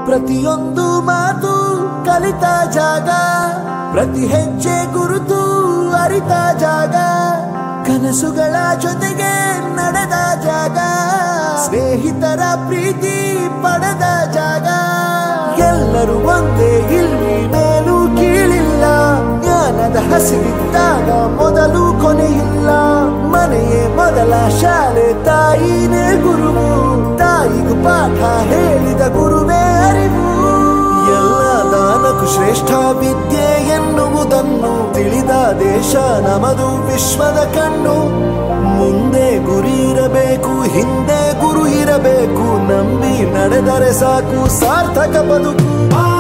ಪ್ರತಿಯೊಂದು ಮಾತು ಕಲಿತ ಜಾಗ ಪ್ರತಿ ಹೆಜ್ಜೆ ಗುರುತು ಅರಿತ ಜಾಗ ಕನಸುಗಳ ಜೊತೆಗೆ ನಡೆದ ಜಾಗ ಸ್ನೇಹಿತರ ಪ್ರೀತಿ ಪಡೆದ ಜಾಗ ಎಲ್ಲರೂ ಒಂದೇ ಇಲ್ಲಿ ಮೇಲೂ ಕೀಳಿಲ್ಲ ಜ್ಞಾನದ ಹಸಿವಿದ್ದಾಗ ಮೊದಲು ಕೊನೆಯಿಲ್ಲ ಮನೆಯೇ ಮೊದಲ ಶಾಲೆ ತಾಯಿನೇ ಗುರುವು ತಾಯಿಗೂ ಪಾಠ ಹೇಳಿದ ಗುರುವೇ ಅರಿವು ಎಲ್ಲ ದಾನಕ್ಕೂ ಶ್ರೇಷ್ಠ ವಿದ್ಯೆ ಎನ್ನುವುದನ್ನು ತಿಳಿದ ದೇಶ ನಮದು ವಿಶ್ವದ ಕಣ್ಣು ಮುಂದೆ ಗುರಿ ಇರಬೇಕು ಹಿಂದೆ ಗುರು ಇರಬೇಕು ನಂಬಿ ನಡೆದರೆ ಸಾಕು ಸಾರ್ಥಕ ಬದುಕು